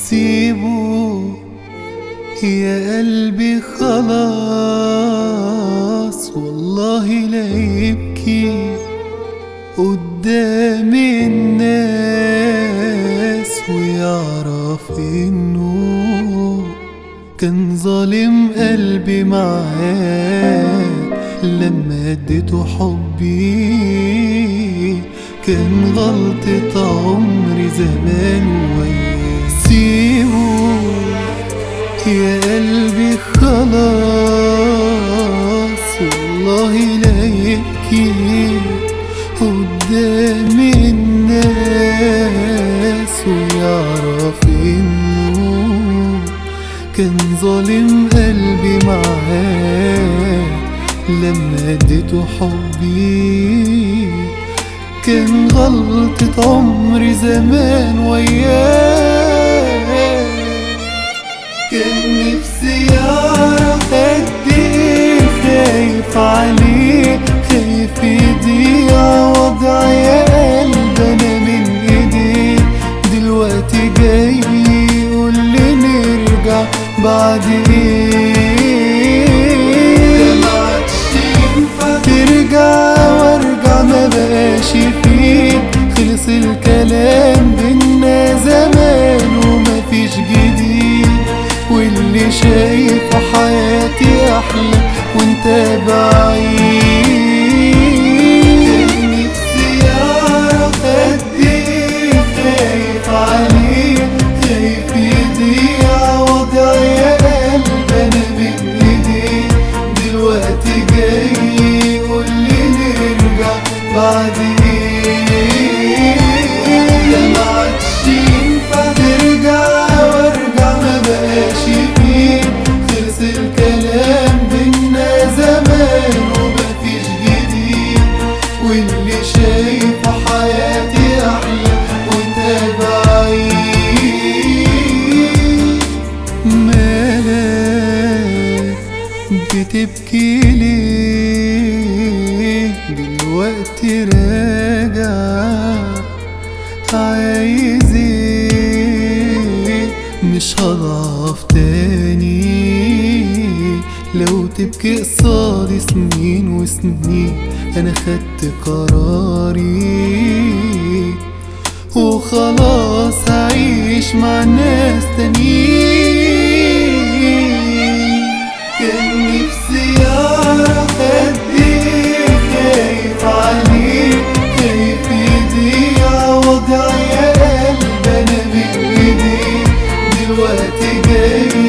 سيبه يا قلبي خلاص والله لا يبكي قدام الناس ويعرف انه كان ظالم قلبي معاه لما اديته حبي كان غلطة عمري زمان وياه سيبه يا قلبي خلاص والله لا يبكي قدام الناس ويعرف انه كان ظالم قلبي معاه لما اديته حبي كان غلطة عمري زمان وياه كان نفسي يعرف قد ايه خايف عليه خايف يضيع وضع يا قلب انا من ايديه دلوقتي جاي يقول لي نرجع بعد ايه ما عادش ينفع ترجع وارجع ما بقاش فيه خلص الكلام بينا زمان ومفيش جديد واللي شايف حياتي احلى وانت بعيد كان نفسي يعرف قد ايه خايف عليه خايف يضيع وضع يا قلب انا بين ايديه دلوقتي جاي يقول لي نرجع بعد ايه ده ما عادش ينفع ترجع وارجع ما بقاش فيه خلص الكلام بينا زمان ومفيش جديد واللي شايف حياتي احلى وانت بعيد مالك بتبكي ليه دلوقتي راجع عايز ايه مش هضعف تاني لو تبكي قصادي سنين وسنين انا خدت قراري وخلاص هعيش مع ناس تانيين كان نفسي يعرف قد ايه خايف عليه خايف يضيع وضع يا قلب انا بين ايديه دلوقتي جاي